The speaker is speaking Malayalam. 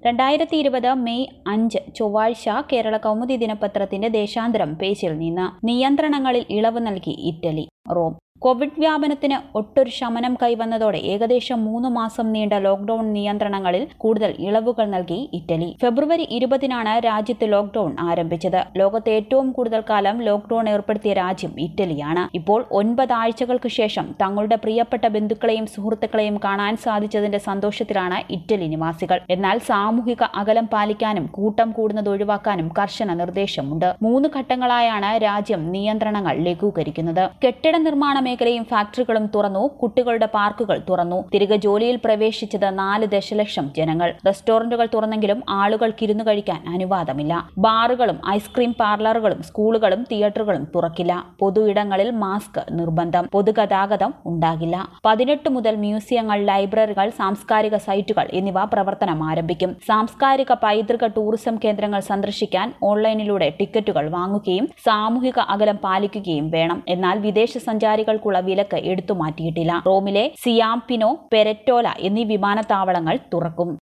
രണ്ടായിരത്തി ഇരുപത് മെയ് അഞ്ച് ചൊവ്വാഴ്ച കേരള കൗമുദി ദിനപത്രത്തിന്റെ ദേശാന്തരം പേജിൽ നിന്ന് നിയന്ത്രണങ്ങളിൽ ഇളവ് നൽകി ഇറ്റലി റോം കോവിഡ് വ്യാപനത്തിന് ഒട്ടൊരു ശമനം കൈവന്നതോടെ ഏകദേശം മൂന്ന് മാസം നീണ്ട ലോക്ഡൌൺ നിയന്ത്രണങ്ങളിൽ കൂടുതൽ ഇളവുകൾ നൽകി ഇറ്റലി ഫെബ്രുവരി ഇരുപതിനാണ് രാജ്യത്ത് ലോക്ഡൌൺ ആരംഭിച്ചത് ലോകത്തെ ഏറ്റവും കൂടുതൽ കാലം ലോക്ഡൌൺ ഏർപ്പെടുത്തിയ രാജ്യം ഇറ്റലിയാണ് ഇപ്പോൾ ഒൻപത് ആഴ്ചകൾക്ക് ശേഷം തങ്ങളുടെ പ്രിയപ്പെട്ട ബന്ധുക്കളെയും സുഹൃത്തുക്കളെയും കാണാൻ സാധിച്ചതിന്റെ സന്തോഷത്തിലാണ് ഇറ്റലി നിവാസികൾ എന്നാൽ സാമൂഹിക അകലം പാലിക്കാനും കൂട്ടം കൂടുന്നത് ഒഴിവാക്കാനും കർശന നിർദ്ദേശമുണ്ട് മൂന്ന് ഘട്ടങ്ങളായാണ് രാജ്യം നിയന്ത്രണങ്ങൾ ലഘൂകരിക്കുന്നത് കെട്ടിട നിർമ്മാണ മേഖലയും ഫാക്ടറികളും തുറന്നു കുട്ടികളുടെ പാർക്കുകൾ തുറന്നു തിരികെ ജോലിയിൽ പ്രവേശിച്ചത് നാല് ദശലക്ഷം ജനങ്ങൾ റെസ്റ്റോറന്റുകൾ തുറന്നെങ്കിലും ആളുകൾക്ക് ഇരുന്നു കഴിക്കാൻ അനുവാദമില്ല ബാറുകളും ഐസ്ക്രീം പാർലറുകളും സ്കൂളുകളും തിയേറ്ററുകളും തുറക്കില്ല പൊതു ഇടങ്ങളിൽ മാസ്ക് നിർബന്ധം പൊതുഗതാഗതം ഉണ്ടാകില്ല പതിനെട്ട് മുതൽ മ്യൂസിയങ്ങൾ ലൈബ്രറികൾ സാംസ്കാരിക സൈറ്റുകൾ എന്നിവ പ്രവർത്തനം ആരംഭിക്കും സാംസ്കാരിക പൈതൃക ടൂറിസം കേന്ദ്രങ്ങൾ സന്ദർശിക്കാൻ ഓൺലൈനിലൂടെ ടിക്കറ്റുകൾ വാങ്ങുകയും സാമൂഹിക അകലം പാലിക്കുകയും വേണം എന്നാൽ വിദേശ സഞ്ചാരികൾക്കുള്ള വിലക്ക് എടുത്തുമാറ്റിയിട്ടില്ല റോമിലെ സിയാംപിനോ പെരറ്റോല എന്നീ വിമാനത്താവളങ്ങൾ തുറക്കും